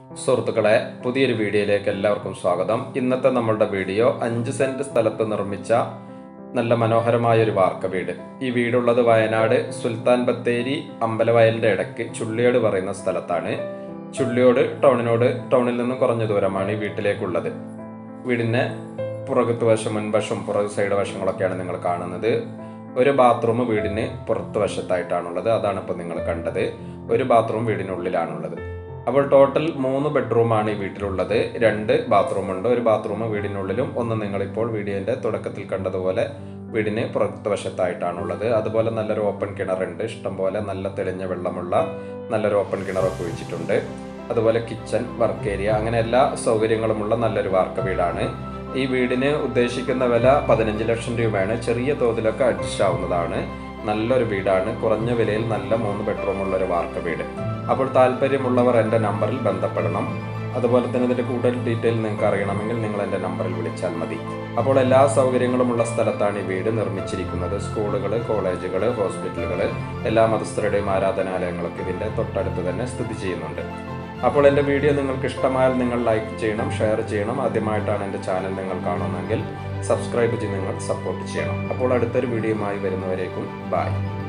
സുഹൃത്തുക്കളെ പുതിയൊരു വീഡിയോയിലേക്ക് എല്ലാവർക്കും സ്വാഗതം ഇന്നത്തെ നമ്മളുടെ വീഡിയോ അഞ്ച് സെന്റ് സ്ഥലത്ത് നിർമ്മിച്ച നല്ല മനോഹരമായ ഒരു വാർക്ക വീട് ഈ വീടുള്ളത് വയനാട് സുൽത്താൻ ബത്തേരി അമ്പലവയലിന്റെ ഇടയ്ക്ക് ചുള്ളിയോട് പറയുന്ന സ്ഥലത്താണ് ചുള്ളിയോട് ടൗണിനോട് ടൗണിൽ നിന്ന് കുറഞ്ഞ ദൂരമാണ് ഈ വീട്ടിലേക്കുള്ളത് വീടിന്റെ പുറകത്ത് വശം മുൻവശം പുറകു സൈഡ് വശങ്ങളൊക്കെയാണ് നിങ്ങൾ കാണുന്നത് ഒരു ബാത്റൂം വീടിന് പുറത്ത് വശത്തായിട്ടാണുള്ളത് അതാണ് ഇപ്പോൾ നിങ്ങൾ കണ്ടത് ഒരു ബാത്റൂം വീടിനുള്ളിലാണുള്ളത് അപ്പോൾ ടോട്ടൽ മൂന്ന് ബെഡ്റൂമാണ് ഈ വീട്ടിലുള്ളത് രണ്ട് ബാത്റൂം ഉണ്ട് ഒരു ബാത്റൂം വീടിനുള്ളിലും ഒന്ന് നിങ്ങളിപ്പോൾ വീഡിയോന്റെ തുടക്കത്തിൽ കണ്ടതുപോലെ വീടിന് പുറത്ത് വശത്തായിട്ടാണുള്ളത് അതുപോലെ നല്ലൊരു ഓപ്പൺ കിണറുണ്ട് ഇഷ്ടംപോലെ നല്ല തെളിഞ്ഞ വെള്ളമുള്ള നല്ലൊരു ഓപ്പൺ കിണറൊക്കെ ഒഴിച്ചിട്ടുണ്ട് അതുപോലെ കിച്ചൺ വർക്ക് ഏരിയ അങ്ങനെ എല്ലാ സൗകര്യങ്ങളുമുള്ള നല്ലൊരു വാർക്ക വീടാണ് ഈ വീടിന് ഉദ്ദേശിക്കുന്ന വില പതിനഞ്ച് ലക്ഷം രൂപയാണ് ചെറിയ തോതിലൊക്കെ അഡ്ജസ്റ്റ് ആവുന്നതാണ് നല്ലൊരു വീടാണ് കുറഞ്ഞ വിലയിൽ നല്ല മൂന്ന് ബെഡ്റൂം ഉള്ള ഒരു വാർക്ക വീട് അപ്പോൾ താല്പര്യമുള്ളവർ എൻ്റെ നമ്പറിൽ ബന്ധപ്പെടണം അതുപോലെ തന്നെ ഇതിൻ്റെ കൂടുതൽ ഡീറ്റെയിൽ നിങ്ങൾക്ക് അറിയണമെങ്കിൽ നിങ്ങൾ എൻ്റെ നമ്പറിൽ വിളിച്ചാൽ മതി അപ്പോൾ എല്ലാ സൗകര്യങ്ങളുമുള്ള സ്ഥലത്താണ് ഈ വീട് നിർമ്മിച്ചിരിക്കുന്നത് സ്കൂളുകൾ കോളേജുകൾ ഹോസ്പിറ്റലുകൾ എല്ലാ മതസ്ഥരുടെയും ആരാധനാലയങ്ങളൊക്കെ ഇതിൻ്റെ തൊട്ടടുത്ത് തന്നെ സ്ഥിതി ചെയ്യുന്നുണ്ട് അപ്പോൾ എൻ്റെ വീഡിയോ നിങ്ങൾക്ക് ഇഷ്ടമായാൽ നിങ്ങൾ ലൈക്ക് ചെയ്യണം ഷെയർ ചെയ്യണം ആദ്യമായിട്ടാണ് എൻ്റെ ചാനൽ നിങ്ങൾ കാണുന്നതെങ്കിൽ സബ്സ്ക്രൈബ് ചെയ്ത് നിങ്ങൾ സപ്പോർട്ട് ചെയ്യണം അപ്പോൾ അടുത്തൊരു വീഡിയോയുമായി വരുന്നവരേക്കും ബൈ